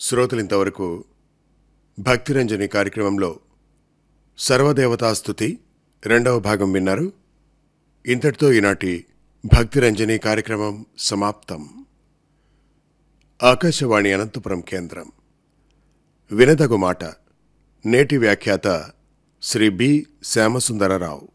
శ్రోతలింతవరకు భక్తిరంజని కార్యక్రమంలో సర్వదేవతాస్తుతి రెండవ భాగం విన్నారు ఇంతటితో ఈనాటి భక్తిరంజని కార్యక్రమం సమాప్తం ఆకాశవాణి అనంతపురం కేంద్రం వినదగు మాట నేటి వ్యాఖ్యాత శ్రీ బి శ్యామసుందరరావు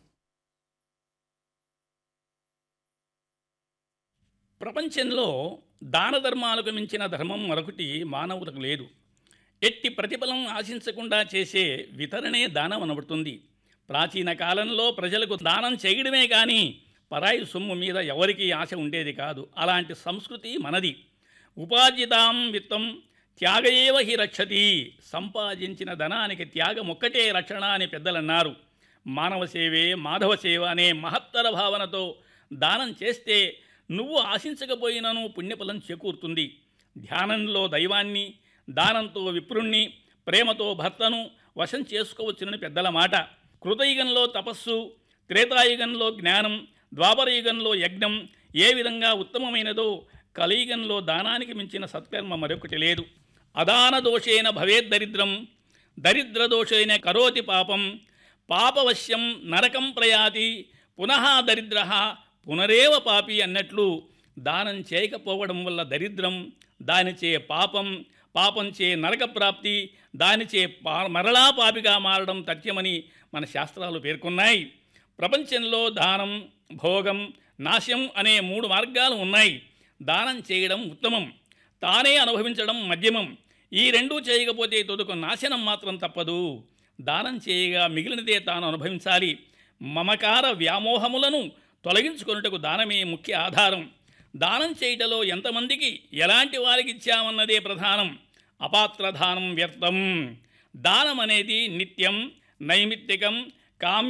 ప్రపంచంలో దాన ధర్మాలకు మించిన ధర్మం మరొకటి మానవులకు లేదు ఎట్టి ప్రతిఫలం ఆశించకుండా చేసే వితరణే దానం అనబడుతుంది ప్రాచీన కాలంలో ప్రజలకు దానం చేయడమే కానీ పరాయి సొమ్ము మీద ఎవరికీ ఆశ ఉండేది కాదు అలాంటి సంస్కృతి మనది ఉపార్జితాం విత్తం త్యాగయేవ హి రక్షతి సంపాదించిన ధనానికి త్యాగం ఒక్కటే రక్షణ అని పెద్దలన్నారు మానవ సేవే మాధవ సేవ అనే మహత్తర భావనతో దానం చేస్తే నువ్వు ఆశించకపోయినను పుణ్యఫలం చేకూరుతుంది ధ్యానంలో దైవాన్ని దానంతో విప్రుణ్ణి ప్రేమతో భర్తను వశం చేసుకోవచ్చునని పెద్దల మాట కృతయుగంలో తపస్సు త్రేతాయుగంలో జ్ఞానం ద్వాపరయుగంలో యజ్ఞం ఏ విధంగా ఉత్తమమైనదో కలియుగంలో దానానికి మించిన సత్కర్మ మరొకటి లేదు అదాన దోషేన భవేద్దరిద్రం దరిద్ర దోషేన కరోతి పాపం పాపవశ్యం నరకం ప్రయాతి పునః దరిద్ర పునరేవ పాపి అన్నట్లు దానం చేయకపోవడం వల్ల దరిద్రం దానిచే పాపం పాపంచే నరక ప్రాప్తి దానిచే పా మరలా పాపిగా మారడం తథ్యమని మన శాస్త్రాలు పేర్కొన్నాయి ప్రపంచంలో దానం భోగం నాశం అనే మూడు మార్గాలు ఉన్నాయి దానం చేయడం ఉత్తమం తానే అనుభవించడం మధ్యమం ఈ రెండూ చేయకపోతే తొదుకు నాశనం మాత్రం తప్పదు దానం చేయగా మిగిలినదే తాను అనుభవించాలి మమకార వ్యామోహములను తొలగించుకొనుటకు దానమే ముఖ్య ఆధారం దానం చేయటలో ఎంతమందికి ఎలాంటి వారికి ఇచ్చామన్నదే ప్రధానం అపాత్రదానం వ్యర్థం దానం అనేది నిత్యం నైమిత్తికం కామ్య